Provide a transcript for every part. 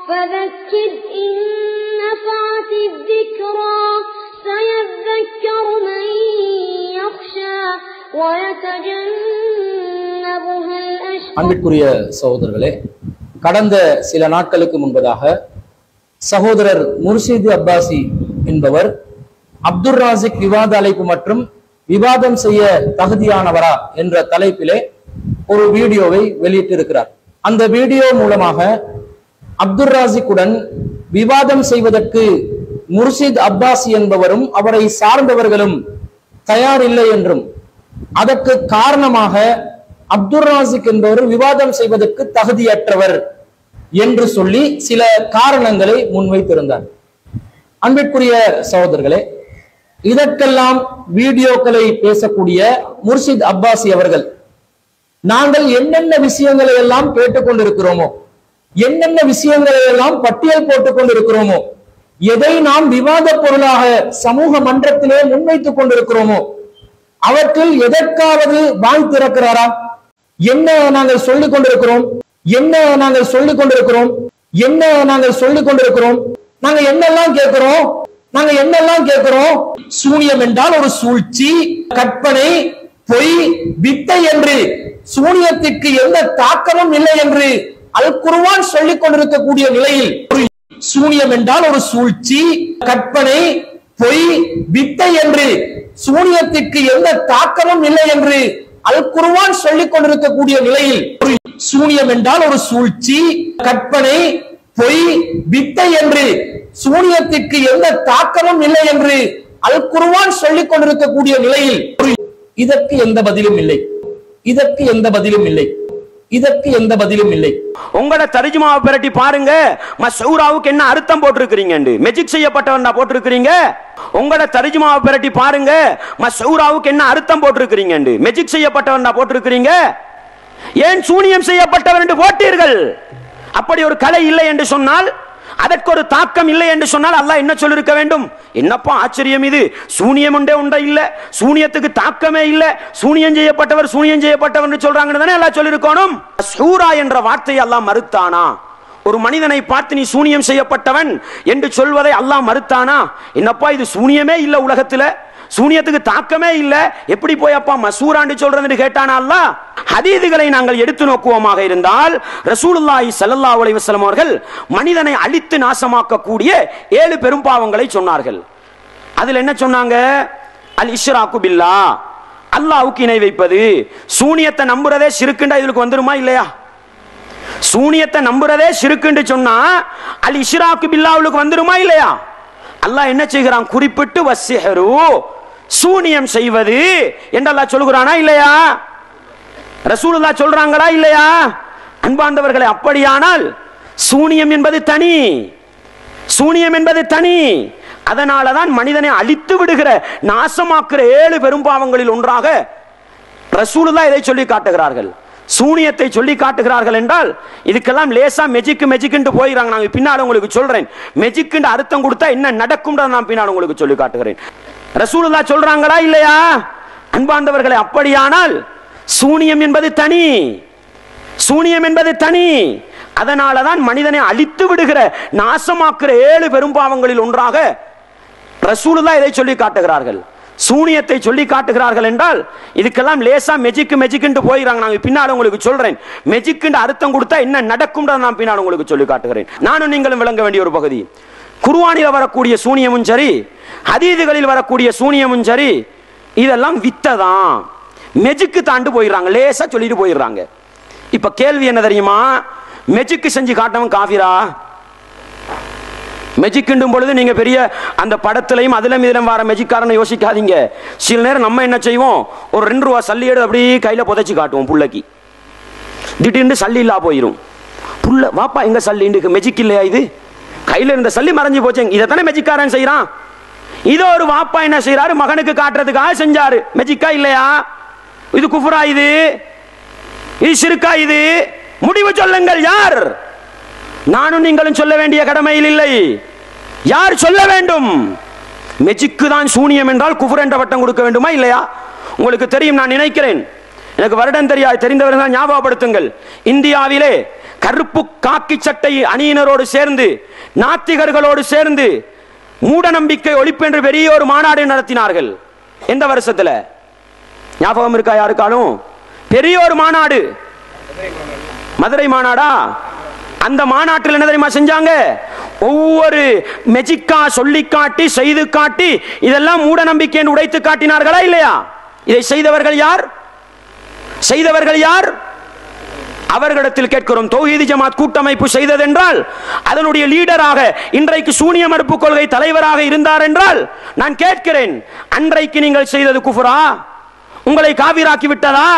فذكر إن نفعت الذكرى سيذكر من يخشى ويتجنبها الأشقى அன்பிற்குரிய சகோதரர்களே கடந்த சில நாட்களுக்கு முன்பதாக சகோதரர் முர்ஷிது அப்பாசி என்பவர் அப்துல் ராசிக் விவாத அழைப்பு மற்றும் விவாதம் செய்ய தகுதியானவரா என்ற தலைப்பிலே ஒரு வீடியோவை வெளியிட்டிருக்கிறார் அந்த வீடியோ மூலமாக அப்துல் ராசிக்குடன் விவாதம் செய்வதற்கு முர்ஷித் அப்பாசி என்பவரும் அவரை சார்ந்தவர்களும் தயாரில்லை என்றும் அதற்கு காரணமாக அப்துல் ராசிக் என்பவர் விவாதம் செய்வதற்கு தகுதியற்றவர் என்று சொல்லி சில காரணங்களை முன்வைத்திருந்தார் அன்பிற்குரிய சகோதரர்களே இதற்கெல்லாம் வீடியோக்களை பேசக்கூடிய முர்ஷித் அப்பாசி அவர்கள் நாங்கள் என்னென்ன விஷயங்களை எல்லாம் கேட்டுக்கொண்டிருக்கிறோமோ என்னென்ன விஷயங்களை எல்லாம் பட்டியல் போட்டுக் கொண்டிருக்கிறோமோ எதை நாம் விவாத பொருளாக சமூக மன்றத்திலே முன்வைத்துக் கொண்டிருக்கிறோமோ அவற்றில் எதற்காவது வாய் திறக்கிறாரா என்ன நாங்கள் சொல்லிக் கொண்டிருக்கிறோம் என்ன நாங்கள் சொல்லிக் கொண்டிருக்கிறோம் என்ன நாங்கள் சொல்லிக் கொண்டிருக்கிறோம் நாங்க என்னெல்லாம் கேட்கிறோம் நாங்க என்னெல்லாம் கேட்கிறோம் சூனியம் என்றால் ஒரு சூழ்ச்சி கற்பனை பொய் வித்தை என்று சூனியத்திற்கு எந்த தாக்கமும் இல்லை என்று அல் குர்ஆன் சொல்லிக் கொண்டிருக்கக்கூடிய நிலையில் ஒரு சூனியம் என்றால் ஒரு சூழ்ச்சி கற்பனை பொய் வித்தை என்று சூனியத்திற்கு எந்த தாக்கமும் இல்லை என்று அல் குர்ஆன் சொல்லிக் கொண்டிருக்கக்கூடிய நிலையில் ஒரு சூனியம் என்றால் ஒரு சூழ்ச்சி கற்பனை பொய் வித்தை என்று சூனியத்திற்கு எந்த தாக்கமும் இல்லை என்று அல் குர்ஆன் சொல்லிக் கொண்டிருக்கக்கூடிய நிலையில் ஒரு இதற்கு எந்த பதிலும் இல்லை இதற்கு எந்த பதிலும் இல்லை இதற்கு எந்த பதிலும் இல்லை உங்களோட தரிஜுமாவை பிரட்டி பாருங்க மசூராவுக்கு என்ன அர்த்தம் போட்டிருக்கிறீங்க மெஜிக் செய்யப்பட்டவன் போட்டிருக்கிறீங்க உங்களோட தரிஜுமாவை பிரட்டி பாருங்க மசூராவுக்கு என்ன அர்த்தம் போட்டிருக்கிறீங்க மெஜிக் செய்யப்பட்டவன் போட்டிருக்கிறீங்க ஏன் சூனியம் செய்யப்பட்டவன் என்று போட்டீர்கள் அப்படி ஒரு கலை இல்லை என்று சொன்னால் அதற்கு ஒரு தாக்கம் இல்லை என்று சொன்னால் அல்லாஹ் என்ன சொல்லிருக்க வேண்டும் என்னப்பா ஆச்சரியம் இது சூனியம் உண்டே உண்டா இல்ல சூனியத்துக்கு தாக்கமே இல்ல சூனியம் செய்யப்பட்டவர் சூனியம் செய்யப்பட்டவர் என்று சொல்றாங்கன்னு தானே எல்லாம் சொல்லிருக்கணும் சூரா என்ற வார்த்தையை அல்லாஹ் மறுத்தானா ஒரு மனிதனை பார்த்து நீ சூனியம் செய்யப்பட்டவன் என்று சொல்வதை அல்லாஹ் மறுத்தானா என்னப்பா இது சூனியமே இல்ல உலகத்துல சூனியத்துக்கு தாக்கமே இல்ல எப்படி போய் அப்பா மசூராண்டு சொல்றது கேட்டானா அல்லாஹ் ஹதீதுகளை நாங்கள் எடுத்து நோக்குவோமாக இருந்தால் ரசூலுல்லாஹி ஸல்லல்லாஹு அலைஹி வஸல்லம் அவர்கள் மனிதனை அழித்து நாசமாக்கக்கூடிய ஏழு பெரும்பாவங்களை சொன்னார்கள் அதுல என்ன சொன்னாங்க அல் இஷ்ராக்கு பில்லா அல்லாஹ்வுக்கு இணை வைப்பது சூனியத்தை நம்புறதே சிறுக்குண்டா இதுக்கு வந்துருமா இல்லையா சூனியத்தை நம்புறதே சிறுக்குன்னு சொன்னா அல் இஷ்ராக்கு பில்லாவுக்கு வந்துருமா இல்லையா அல்லாஹ் என்ன செய்கிறான் குறிப்பிட்டு வசிஹரு சூனியம் செய்வது என்று அல்லாஹ் சொல்கிறானா இல்லையா ரசூலுல்லாஹ் சொல்றாங்களா இல்லையா அன்பாண்டவர்களே அப்படியானால் சூனியம் என்பது தனி சூனியம் என்பது தனி அதனால தான் மனிதனை அழித்து விடுகிற நாசமாக்குற ஏழு பெரும்பாவங்களில் ஒன்றாக ரசூலுல்லா இதை சொல்லி காட்டுகிறார்கள் சூனியத்தை சொல்லி காட்டுகிறார்கள் என்றால் இதுக்கெல்லாம் லேசா மெஜிக் மெஜிக்னு போயிறாங்க நான் பின்னால் உங்களுக்கு சொல்றேன் மெஜிக்னு அர்த்தம் கொடுத்தா என்ன நடக்கும்ன்றத நான் பின்னால் உங்களுக்கு சொல்லி காட்டுகிறேன் ரசூலுல்லா சொல்றாங்களா இல்லையா அன்பாண்டவர்களே அப்படியானால் சூனியம் என்பது தனி சூனியம் என்பது தனி அதனால தான் மனிதனை அழித்து விடுகிற நாசமாக்குற ஏழு பெரும்பாவங்களில் ஒன்றாக ரசூலுல்லா இதை சொல்லி காட்டுகிறார்கள் சூனியத்தை சொல்லி காட்டுகிறார்கள் என்றால் இதுக்கெல்லாம் லேசா மெஜிக் மெஜிக்னு போயிறாங்க நான் பின்னால் உங்களுக்கு சொல்றேன் மெஜிக்னு அர்த்தம் கொடுத்தா என்ன நடக்கும்ன்றத நான் பின்னால் உங்களுக்கு சொல்லி காட்டுகிறேன் நானும் நீங்களும் விளங்க வேண்டிய ஒரு பகுதி குர்ஆனில் வரக்கூடிய சூனியமும் சரி ஹதீதுகளில் வரக்கூடிய சூனியமும் சரி இதெல்லாம் வித்ததான் மெஜிக்கு தாண்டு போயிடுறாங்க லேசா சொல்லிட்டு போயிடுறாங்க இப்ப கேள்வி என்ன தெரியுமா மெஜிக்கு செஞ்சு காட்டவன் காஃபிரா மெஜிக்குண்டும் பொழுது நீங்க பெரிய அந்த படத்திலையும் அதிலும் இதிலும் வர மெஜிக்காரனை யோசிக்காதீங்க சில நேரம் நம்ம என்ன செய்வோம் ஒரு ரெண்டு ரூபா சல்லி எடுத்து அப்படியே கையில புதைச்சி காட்டுவோம் புள்ளைக்கு திடீர்னு சல்லி இல்லா போயிடும் புள்ள வாப்பா எங்க சல்லி இருக்கு மெஜிக் இல்லையா இது கையில இருந்த சல்லி மறைஞ்சு போச்சு இதை தானே மெஜிக்காரன் செய்யறான் இதோ ஒரு வாப்பா என்ன செய்யறாரு மகனுக்கு காட்டுறதுக்காக செஞ்சாரு மெஜிக்கா இல்லையா இது குஃபுரா இது இது சிறுக்கா இது முடிவு சொல்லுங்கள் யார் நானும் நீங்களும் சொல்ல வேண்டிய கடமையில் இல்லை யார் சொல்ல வேண்டும் மெஜிக்கு தான் சூனியம் என்றால் குஃபர் என்ற பட்டம் கொடுக்க வேண்டுமா இல்லையா உங்களுக்கு தெரியும் நான் நினைக்கிறேன் எனக்கு வருடம் தெரியாது தெரிந்தவர்கள் தான் ஞாபகப்படுத்துங்கள் இந்தியாவிலே கருப்பு காக்கி சட்டை அணியினரோடு சேர்ந்து நாத்திகர்களோடு சேர்ந்து மூட நம்பிக்கை ஒழிப்பு என்று பெரிய ஒரு மாநாடு நடத்தினார்கள் எந்த வருஷத்துல ஞாபகம் இருக்கா யாருக்காலும் பெரிய ஒரு மாநாடு மதுரை மாநாடா அந்த மாநாட்டில் என்ன தெரியுமா செஞ்சாங்க ஒவ்வொரு மெஜிக்கா சொல்லி காட்டி செய்து காட்டி இதெல்லாம் மூட நம்பிக்கை என்று உடைத்து காட்டினார்களா இல்லையா இதை செய்தவர்கள் யார் செய்தவர்கள் யார் அவர்களிடத்தில் கேட்கிறோம் தௌஹீதி ஜமாத் கூட்டமைப்பு செய்ததென்றால் அதனுடைய லீடராக இன்றைக்கு சூனிய மறுப்பு கொள்கை தலைவராக இருந்தார் என்றால் நான் கேட்கிறேன் அன்றைக்கு நீங்கள் செய்தது குஃபுரா உங்களை காவிராக்கி விட்டதா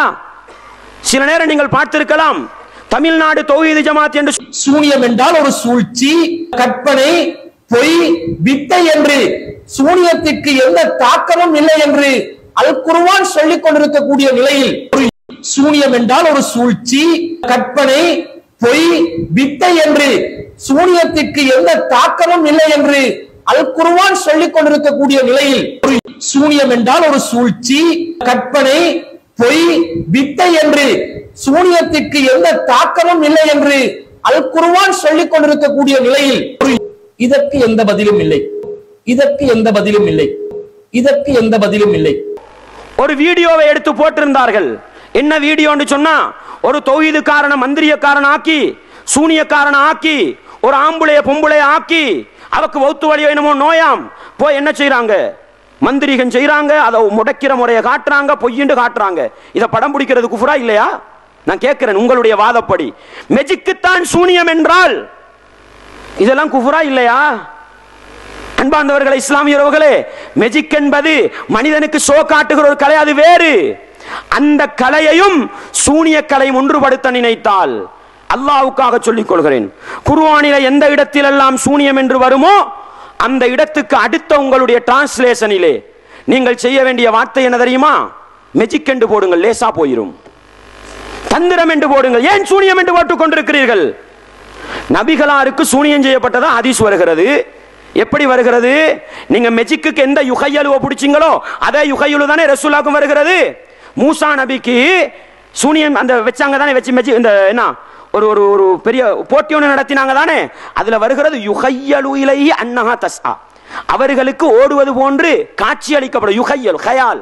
சில நேரம் நீங்கள் பார்த்திருக்கலாம் தமிழ்நாடு தௌஹீது ஜமாத் என்று சூனியம் என்றால் ஒரு சூழ்ச்சி கற்பனை பொய் வித்தை என்று சூனியத்திற்கு எந்த தாக்கமும் இல்லை என்று அல் குர்ஆன் சொல்லிக் கொண்டிருக்கக்கூடிய நிலையில் ஒரு சூனியம் என்றால் ஒரு சூழ்ச்சி கற்பனை பொய் வித்தை என்று சூனியத்திற்கு எந்த தாக்கமும் இல்லை என்று அல் குர்ஆன் சொல்லிக் கொண்டிருக்கக்கூடிய நிலையில் ஒரு சூனியம் என்றால் ஒரு சூழ்ச்சி கற்பனை பொய் வித்தை என்று சூனியத்திற்கு எந்த தாக்கமும் இல்லை என்று அல் குர்ஆன் சொல்லிக் கொண்டிருக்கக்கூடிய நிலையில் ஒரு இதற்கு எந்த பதிலும் இல்லை இதற்கு எந்த பதிலும் இல்லை இதற்கு எந்த பதிலும் இல்லை ஒரு வீடியோவை எடுத்து போட்டிருந்தார்கள் என்ன வீடியோன்னு சொன்னா ஒரு தொகுதிக்காரன மந்திரியக்காரன் ஆக்கி சூனியக்காரன் ஆக்கி ஒரு ஆம்புளைய பொம்புளைய ஆக்கி அவக்கு வௌத்து வழி என்னமோ நோயாம் போய் என்ன செய்றாங்க மந்திரிகன் செய்றாங்க அதை முடக்கிற முறையை காட்டுறாங்க பொய்யிண்டு காட்டுறாங்க இதை படம் பிடிக்கிறது குஃபுரா இல்லையா நான் கேட்கிறேன் உங்களுடைய வாதப்படி மெஜிக்குத்தான் சூனியம் என்றால் இதெல்லாம் குஃபுரா இல்லையா அன்பார்ந்தவர்களே இஸ்லாமியர்களே மெஜிக் என்பது மனிதனுக்கு சோ காட்டுகிற ஒரு கலை அது வேறு அந்த கலையையும் சூனிய கலையும் ஒன்றுபடுத்த நினைத்தால் அல்லாவுக்காக சொல்லிக் கொள்கிறேன் குர்ஆனில எந்த இடத்திலெல்லாம் சூனியம் என்று வருமோ அந்த இடத்துக்கு அடுத்த உங்களுடைய டிரான்ஸ்லேஷனிலே நீங்கள் செய்ய வேண்டிய வார்த்தை என்ன தெரியுமா மெஜிக் என்று போடுங்கள் லேசா போயிரும் தந்திரம் என்று போடுங்கள் ஏன் சூனியம் என்று போட்டுக் கொண்டிருக்கிறீர்கள் நபிகளாருக்கு சூனியம் செய்யப்பட்டதா ஹதீஸ் வருகிறது எப்படி வருகிறது நீங்க மெஜிக்கு எந்த யுகையலுவை பிடிச்சீங்களோ அதே யுகையுலு தானே ரசூலாக்கும் வருகிறது மூசா நபிக்கு சூனியம் அந்த வச்சாங்க தானே வச்சு மெஜி இந்த என்ன ஒரு ஒரு ஒரு பெரிய போட்டி ஒன்று நடத்தினாங்க தானே அதுல வருகிறது யுகையலு இலைஹி அன்னஹா தஸ்ஆ அவர்களுக்கு ஓடுவது போன்று காட்சி அளிக்கப்படும் யுகையல் ஹயால்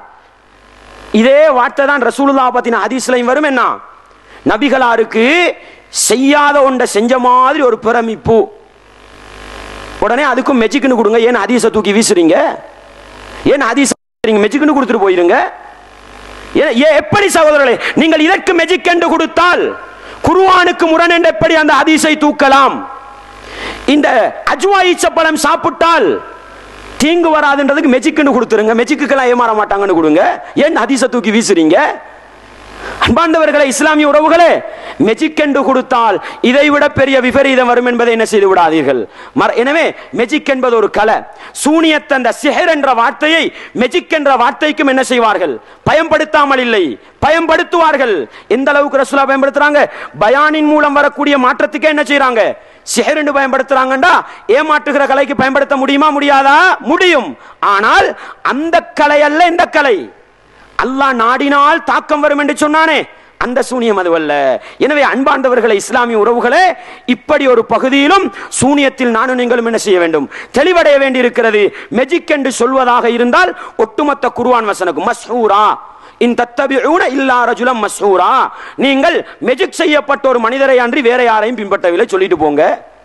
இதே வார்த்தை தான் ரசூலுல்லா பத்தின ஹதீஸ்லையும் வரும் என்ன நபிகளாருக்கு செய்யாத ஒன்றை செஞ்ச மாதிரி ஒரு பிரமிப்பு உடனே அதுக்கும் மெஜிக்குன்னு கொடுங்க ஏன் ஹதீஸை தூக்கி வீசுறீங்க ஏன் ஹதீஸ் மெஜிக்குன்னு கொடுத்துட்டு போயிருங்க ஏன் ஏன் எப்படி சகோதரர்களே நீங்கள் இதற்கு மெஜிக் என்று கொடுத்தால் குர்ஆனுக்கு முரண் என்று எப்படி அந்த ஹதீஸை தூக்கலாம் இந்த அஜ்வா ஈச்சப்பழம் சாப்பிட்டால் தீங்கு வராதுன்றதுக்கு மெஜிக்குன்னு கொடுத்துருங்க மெஜிக்குக்கெல்லாம் ஏமாற மாட்டாங்கன்னு கொடுங்க ஏன் ஹதீஸை தூக்கி வீசுறீங்க அன்பாண்டவர்களே இஸ்லாமிய உறவுகளே மெஜிக் என்று கொடுத்தால் இதைவிட பெரிய விபரீதம் வரும் என்பதை என்ன செய்து விடாதீர்கள் மற- எனவே மெஜிக் என்பது ஒரு கலை சூனியத் அந்த சிஹர் என்ற வார்த்தையை மெஜிக் என்ற வார்த்தைக்கும் என்ன செய்வார்கள் பயன்படுத்தாமல் இல்லை பயன்படுத்துவார்கள் எந்த அளவுக்கு ரசூலா பயன்படுத்துறாங்க பயானின் மூலம் வரக்கூடிய மாற்றத்துக்கே என்ன செய்றாங்க சிஹர் என்று பயன்படுத்துறாங்கண்டா ஏமாற்றுகிற கலைக்கு பயன்படுத்த முடியுமா முடியாதா முடியும் ஆனால் அந்த கலை அல்ல இந்த கலை அல்லாஹ் நாடினால் தாக்கம் வரும் என்று சொன்னானே அந்த சூனியம் அதுவல்ல எனவே அன்பார்ந்தவர்களை இஸ்லாமிய உறவுகளே இப்படி ஒரு பகுதியிலும் சூனியத்தில் நானும் நீங்களும் என்ன செய்ய வேண்டும் தெளிவடைய வேண்டியிருக்கிறது மெஜிக் என்று சொல்வதாக இருந்தால் ஒட்டுமொத்த குருவான் வசனக்கும் மஸ்ஹூரா இன் தத்தபிஊன இல்லா ரஜுலம் மஸ்ஹூரா நீங்கள் மெஜிக் செய்யப்பட்ட ஒரு மனிதரை அன்றி வேற யாரையும் பின்பற்றவில்லை சொல்லிட்டு போங்க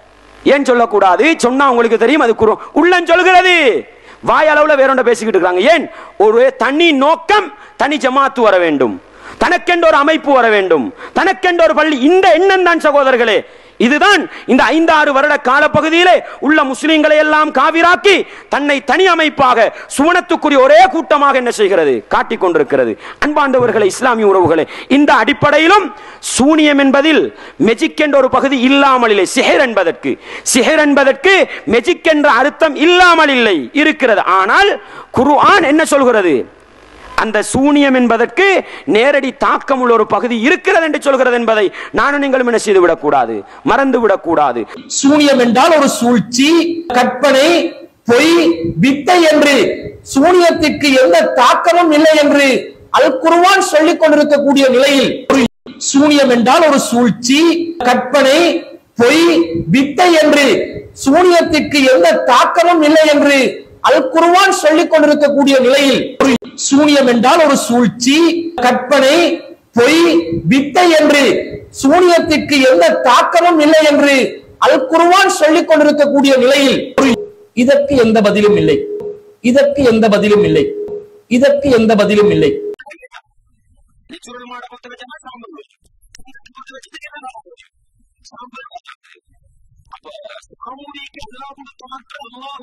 ஏன் சொல்லக்கூடாது சொன்னா உங்களுக்கு தெரியும் அது குரு உள்ளம் சொல்கிறது வாய் அளவுல வேற ஒன்றை பேசிக்கிட்டு இருக்காங்க ஏன் ஒரு தனி நோக்கம் தனி ஜமாத்து வர வேண்டும் தனக்கென்ற ஒரு அமைப்பு வர வேண்டும் தனக்கென்ற ஒரு பள்ளி இந்த எண்ணம் தான் சகோதரர்களே இதுதான் இந்த ஐந்தாறு வருட காலப்பகுதியிலே உள்ள முஸ்லிம்களை எல்லாம் காவிராக்கி தன்னை தனி அமைப்பாக சுவனத்துக்குரிய ஒரே கூட்டமாக என்ன செய்கிறது காட்டிக் கொண்டிருக்கிறது அன்பாண்டவர்களே இஸ்லாமிய உறவுகளே இந்த அடிப்படையிலும் சூனியம் என்பதில் மெஜிக் என்ற ஒரு பகுதி இல்லாமல் இல்லை சிஹர் என்பதற்கு சிஹர் என்பதற்கு மெஜிக் என்ற அர்த்தம் இல்லாமல் இல்லை இருக்கிறது ஆனால் குர்ஆன் என்ன சொல்கிறது அந்த சூனியம் என்பதற்கு நேரடி தாக்கம் உள்ள ஒரு பகுதி இருக்கிறது என்று சொல்கிறது என்பதை நானும் நீங்களும் என்ன செய்து விடக்கூடாது மறந்து விடக்கூடாது சூனியம் என்றால் ஒரு சூழ்ச்சி கற்பனை பொய் வித்தை என்று சூனியத்திற்கு எந்த தாக்கமும் இல்லை என்று அல் குர்ஆன் சொல்லிக் கொண்டிருக்கக்கூடிய நிலையில் ஒரு சூனியம் என்றால் ஒரு சூழ்ச்சி கற்பனை பொய் வித்தை என்று சூனியத்திற்கு எந்த தாக்கமும் இல்லை என்று அல் குர்ஆன் சொல்லிக் கொண்டிருக்கக்கூடிய நிலையில் ஒரு சூனியம் என்றால் ஒரு சூழ்ச்சி கற்பனை பொய் வித்தை என்று சூனியத்திற்கு எந்த தாக்கமும் இல்லை என்று அல் குர்ஆன் சொல்லிக் கொண்டிருக்கக்கூடிய நிலையில் ஒரு இதற்கு எந்த பதிலும் இல்லை இதற்கு எந்த பதிலும் இல்லை இதற்கு எந்த பதிலும் இல்லை நீ சுருள் மாட கொத்து வச்சா சாம்பல் வச்சு கொத்து வச்சுட்டு என்ன போச்சு சாம்பல் வச்சு அப்ப சாமுடிக்கு எல்லா கொடுத்த மக்கள் அல்லாஹ்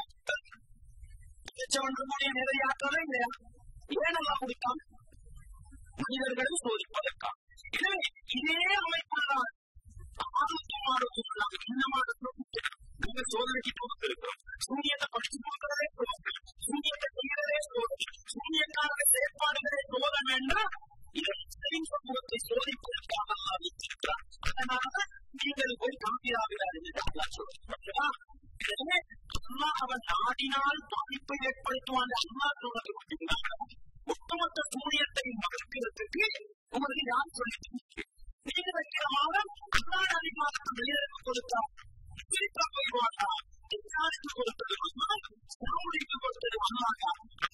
கூடிய நிறையாக்கவே இல்லையா ஏன் நல்லா கொடுத்தான் மனிதர்களை சோதிப்பதற்காக எனவே இதே அமைப்புதான் ஆணுக்கும் ஆணுக்கும் நாங்கள் இந்த மாதத்தில் நாங்கள் சோதனைக்கு கொடுத்திருக்கிறோம் சூரியத்தை படிச்சு கொடுக்கிறதே சோதனை சூரியத்தை செய்கிறதே சோதனை சூரியக்காரக செயற்பாடுகளே சோதனை வேண்டாம் இதை முஸ்லிம் சமூகத்தை சோதிப்பதற்காக அல்லாஹ் வைத்திருக்கிறார் அதனால நீங்கள் போய் காப்பியாகிறார்கள் என்று அல்லாஹ் சொல்றான் எனவே அல்லாஹ் அவன் நாடினால் பாதிப்பை ஏற்படுத்துவான் அல்லாஹ் சொல்றது மட்டும்தான் ஒட்டுமொத்த சூரியத்தை மறுக்கிறதுக்கு உங்களுக்கு யார் சொல்லி நீங்க வைக்கிற மாதம் அல்லாத அதிகமாக வெளியிற்கு கொடுத்தார் குறிப்பா போய்வாண்டா யாருக்கு கொடுத்தது சாமுடிக்கு கொடுத்தது அல்லாதா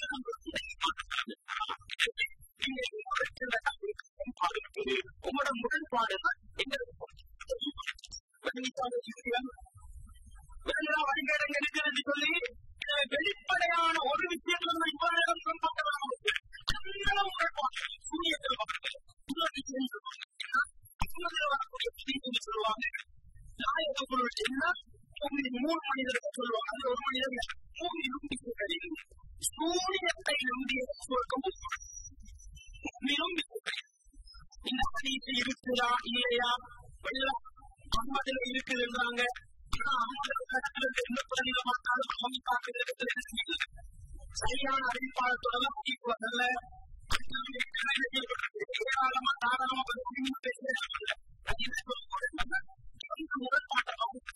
உங்களோட முரண்பாடு வழிகேடங்க இருக்கிறது சொல்லி வெளிப்படையான ஒரு விஷயத்துல இவ்வளவு முரண்பாடு முரண்பாடு சூரியத்தில் இன்னொரு விஷயம் சொல்லுவாங்க அப்புறத்துல வரக்கூடிய புதிய சொல்லுவாங்க நாயக பொருள் என்ன பூமி மூணு மனிதர்கள் சொல்லுவாங்க அதுல ஒரு மனிதர் பூமி நம்பிக்கை கிடைக்கும் சூரியத்தை நம்பிய சொர்க்கம் பூமி நம்பிக்கை இந்த ஹதீஸ் இருக்குதா இல்லையா எல்லாம் அம்மதுல இருக்குதுன்றாங்க ஆனா அம்மதுல கட்டத்துல எந்த பிரதில பார்த்தாலும் அமிதாக்கு இடத்துல சரியான அறிவிப்பாளத்தோட முடிவு வரல ஏராளமா தாராளமா பேசுறாங்க முரண்பாட்டை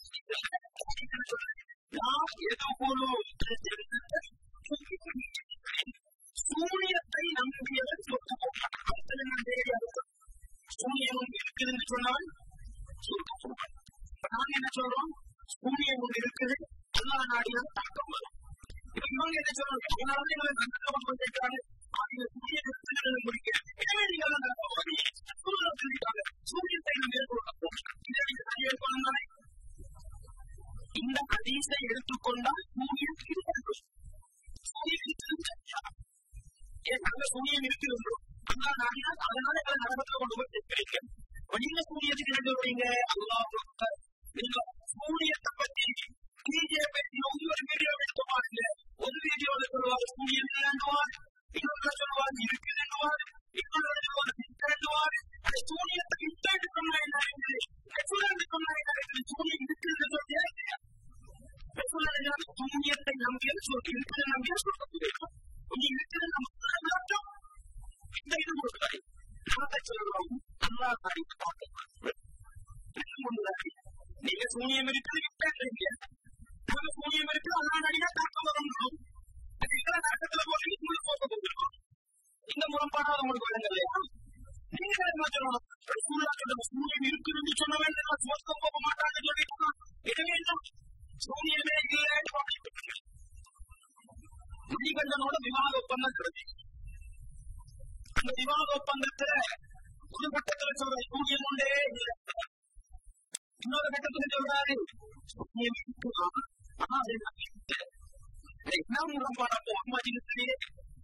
சூரியத்தை நம்பியவர் சொத்து சூரியனும் இருக்குதுன்னு சொன்னால் நாங்க என்ன சொல்றோம் சூரியன் ஒன்று இருக்குது எல்லா நாடியும் தாக்கம் வரும் இப்ப இவங்க என்ன சொல்றாங்க அதனால எங்களை கண்டனம் பண்ணிருக்காங்க அவங்க சூரியன் இருக்குது முடிக்க எனவே நீங்கள் சொல்லிட்டாங்க சூரியத்தை நம்ம ஏற்படுத்தோம் இதை நீங்க சரியா இருக்கணும் இந்த ஹதீஸை எடுத்துக்கொண்டால் சூரியன் இருக்கிறது நாங்க சூரியன் இருக்கிறோம் அல்லா நாடினால் அதனால எங்களை நரகத்துல கொண்டு போய் சேர்க்கிறீங்க நீங்க சூரியத்துக்கு ரெண்டு வரீங்க அல்லா நீங்க சூரியத்தை பத்தி பிஜேபி ஒவ்வொரு வீடியோ எடுத்து பாருங்க ஒரு வீடியோல சொல்லுவாங்க சூரியன் இல்லைன்னுவார் இன்னொரு சொல்லுவாங்க இருக்குதுன்னுவார் இன்னொரு சொல்லுவாங்க இருக்கிறன்னுவார் அந்த சூரியத்தை இட்டு சொன்னா என்ன இருக்குது ரெகுலர் சொன்னா என்ன இருக்குது சூரியன் இருக்குன்னு சொல்லியா ரெகுலர் சூரியத்தை நம்பிய சொல்லி இருக்கிற நம்பிய சொல்றது நீ இருக்கிற நம்ம இந்த இது கொடுக்குறாரு நாம சொல்றோம் அல்லா நாடி நீங்க சூனியம் இருக்குது பேசுறீங்க நாங்க சூனியம் இருக்கு அல்லா நாடினா தாக்கம் வரணும் இருக்கிற நாட்டத்துல போய் உங்களுக்கு போக போகிறோம் இந்த முரண்பாடாத உங்களுக்கு விளங்க இல்லையா நீங்க என்ன சொல்லணும் சூரியன் இருக்குன்னு சொன்ன வேண்டாம் சுவர்க்கம் போக மாட்டாங்கன்னு சொல்லிட்டு எனவே சூரியனே இல்லைன்னு மணிகண்டனோட விவாத ஒப்பந்தம் கிடைச்சு அந்த விவாத ஒப்பந்தத்துல ஒரு கட்டத்துல சொல்ற சூரியன் உண்டே இல்லை இன்னொரு கட்டத்துல சொல்றாரு சூரியன் இருக்கலாம் ஆனா அதை என்ன முரண்பாடு அம்மா ஜீவத்திலேயே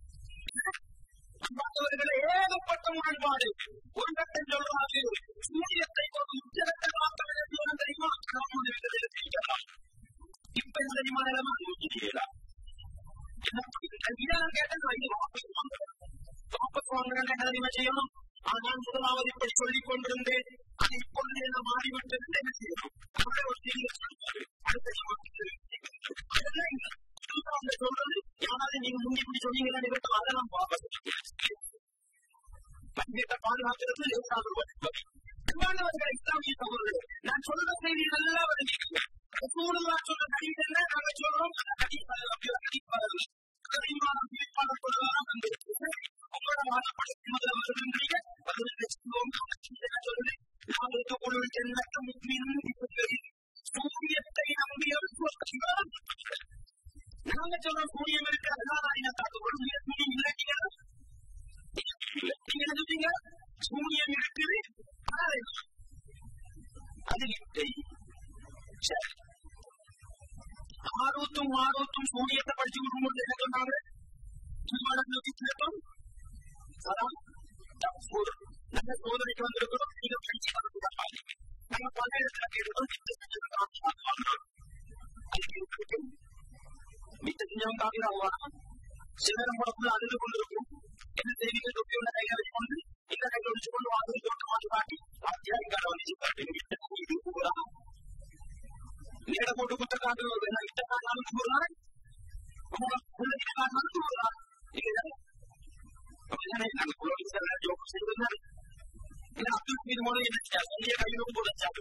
மற்றவர்களை ஏகப்பட்ட முரண்பாடு ஒரு கட்டம் சொல்றாரு சூரியத்தை ஒரு உச்சரத்தை பார்க்க வேண்டியவன் தெரியுமா இப்ப என்ன தெரியுமா நிலைமை யோசிக்கிறீங்களா கல்யாணம் கேட்டது வாங்கி வாபஸ் வாங்குறேன் வாபஸ் வாங்குறேன் என்ன தெரியுமா செய்யணும் ஆனால் முதலாவது இப்படி சொல்லிக் கொண்டிருந்தேன் அது இப்பொழுது என்ன மாறிவிட்டது என்ன செய்யணும் அவரே ஒரு சிறிய சொல்லுவாரு அடுத்த சொல்றது யாராவது நீங்க முந்தி இப்படி சொன்னீங்கன்னா நிகழ்த்த அதெல்லாம் வாபஸ் பங்கேற்ற பாதுகாக்கிறது லேசாக அன்பானவர்கள் இஸ்லாமிய சகோதரர் நான் சொல்ற செய்தி நல்லா வருகிறீங்க ரசூலுல்லா சொன்ன ஹதீஸ் என்ன நாங்க சொல்றோம் அந்த ஹதீஸ் அப்படி ஒரு ஹதீஸ் வரல கரிமானம் தீர்ப்பாளர் சொல்றாங்க உங்களோட வாதப்படி முதல்ல சொல்லுங்க பதினெட்டு சொல்லுவோம் என்னக்க முக்மீனும் இருக்கிறது சூரியத்தை நம்பியவர் சுவர்க்கம் நாங்க சொல்றோம் சூரியன் இருக்கு அதான் இனத்தாக்கு சூரியன் இல்லைங்க நீங்க என்ன சொல்றீங்க சூரியன் இருக்குது ஆனால் அது இல்லை சரி ஆரோத்தும் ஆரோத்தும் சூரியத்தை படிச்சு கொடுக்கும்போது என்ன சொன்னாங்க திருமணம் சித்திரத்தம் சதா தப்பூர் நல்ல சோதனைக்கு வந்திருக்கிறோம் நீங்க ஃப்ரெண்ட்ஸ் பண்ண பாருங்க நம்ம பல இடத்துல கேட்கிறோம் மித்த செஞ்சவங்க மித்த செஞ்சவங்க ஆகிறாங்க சிலர் முடக்குள்ள அழுது கொண்டிருக்கும் என்ன செய்திகள் தொப்பி உள்ள கையில வச்சு கொண்டு இந்த கையில வச்சு கொண்டு வாங்கி தோட்ட மாற்றி காட்டி பாத்தியா இங்க வந்து காட்டி இது கூடா நேர போட்டு குத்த காட்டு ஒரு வேணா இட்ட காரணம் கூறுறான் உள்ள இட்ட காரணம் கூறுறான் இல்லையா அப்படிதானே நாங்க புரோகிதர் ஜோக் செய்திருந்தாரு இல்ல அப்துல் மீது மூலம் என்ன சொல்லிய கையிலும் கூட வச்சாரு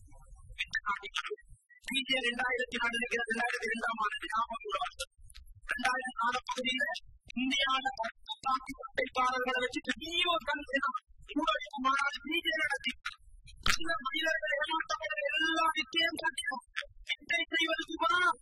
பிஜே ரெண்டாயிரத்தி நாலு ரெண்டாயிரத்தி இரண்டாம் ஆண்டு ஞாபகம் கூட வந்தது ரெண்டாயிரத்தி நாலு பகுதியில இந்தியாவில பட்டாக்கி பட்டைக்காரர்களை வச்சு பெரிய ஒரு கணக்கு ஊழலுக்கு மாறாது பிஜே நடத்தி அந்த மனிதர்களை ஏமாற்றப்படுற எல்லா வித்தியம் காட்டியும் வித்தை செய்வதற்கு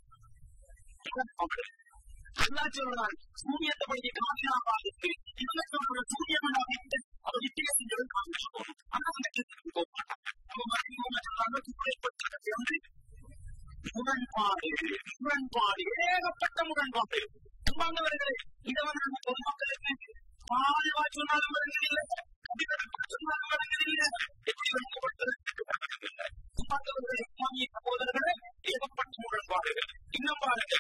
அல்லா சொல்றான் சூரியத்தை பற்றி காமியாபாதுக்கு இவங்க சொல்ற சூரியன் வித்தை அவர் வித்தியை செஞ்சது காமிச்சு ஆனா அந்த போக மாட்டாங்க சொல்றாங்க முரண்பாடு முரண்பாடு ஏகப்பட்ட முரண்பாடு அன்பானவர்களே இதை வந்து நம்ம பொதுமக்களுக்கு பாதுவா சொன்னாலும் வருகிறதில்லை கடிதம் சொன்னாலும் வருகிறதில்லை எப்படி வைக்கப்பட்டது அன்பானவர்களே இஸ்லாமிய சகோதரர்களே ஏகப்பட்ட முரண்பாடுகள் இன்னும் பாருங்க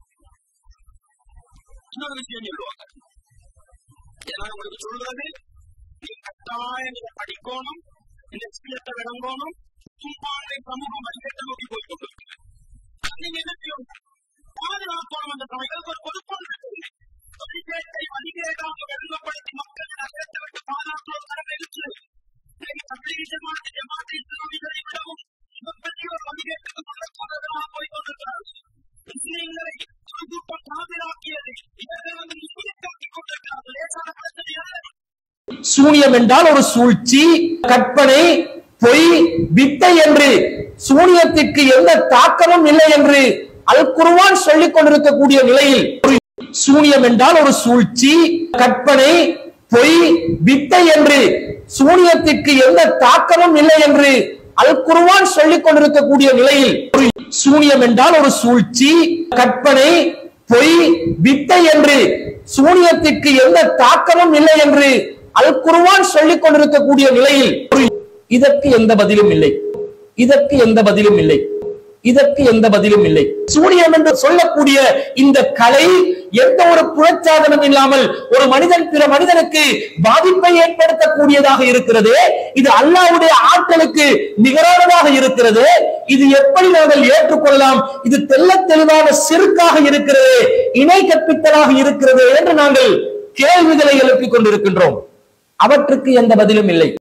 இன்னொரு விஷயம் சொல்லுவாங்க ஏன்னா உங்களுக்கு சொல்றது நீ கட்டாயம் இதை படிக்கணும் இந்த விஷயத்தை விளங்கணும் சும்மாவே சமூகம் வழிகட்ட நோக்கி போய் கொண்டிருக்கிறது நீங்க என்ன செய்யணும் பாதுகாக்கணும் அந்த சமயத்துக்கு ஒரு பொறுப்பான வழிகேட்டை வழிகேடாக ஒழுங்குபடுத்தி மக்கள் நகரத்தை விட்டு பாதுகாப்பு தரம் இருக்கு தபிலீஜமாத்து ஜமாத்து இஸ்லாமிகளை விடவும் மிகப்பெரிய ஒரு வழிகேட்டுக்கு முன்ன சொன்னதாக போய் கொண்டிருக்கிறார் முஸ்லீம்களை ஒரு கூட்டம் காவிராக்கியது இவர்கள் வந்து முஸ்லீம்காக்கி கொண்டிருக்கிறார் லேசான பிரச்சனை அல்ல சூனியம் என்றால் ஒரு சூழ்ச்சி கற்பனை பொய் வித்தை என்று சூனியத்திற்கு எந்த தாக்கமும் இல்லை என்று அல் குர்ஆன் சொல்லிக் கொண்டிருக்கக்கூடிய நிலையில் ஒரு சூனியம் என்றால் ஒரு சூழ்ச்சி கற்பனை பொய் வித்தை என்று சூனியத்திற்கு எந்த தாக்கமும் இல்லை என்று அல் குர்ஆன் சொல்லிக் கொண்டிருக்கக்கூடிய நிலையில் ஒரு சூனியம் என்றால் ஒரு சூழ்ச்சி கற்பனை பொய் வித்தை என்று சூனியத்திற்கு எந்த தாக்கமும் இல்லை என்று அல் குர்ஆன் சொல்லிக் கொண்டிருக்கக்கூடிய நிலையில் ஒரு இதற்கு எந்த பதிலும் இல்லை இதற்கு எந்த பதிலும் இல்லை இதற்கு எந்த பதிலும் இல்லை சூனியம் என்று சொல்லக்கூடிய இந்த கலை எந்த ஒரு புறச்சாதனம் இல்லாமல் ஒரு மனிதன் பிற மனிதனுக்கு பாதிப்பை ஏற்படுத்தக்கூடியதாக இருக்கிறது இது அல்லாஹ்வுடைய ஆற்றலுக்கு நிகரானதாக இருக்கிறது இது எப்படி நாங்கள் ஏற்றுக்கொள்ளலாம் இது தெள்ளத் தெளிவாக சிறுக்காக இருக்கிறது இணை கற்பித்தலாக இருக்கிறது என்று நாங்கள் கேள்விகளை எழுப்பிக் கொண்டிருக்கின்றோம் அவற்றுக்கு எந்த பதிலும் இல்லை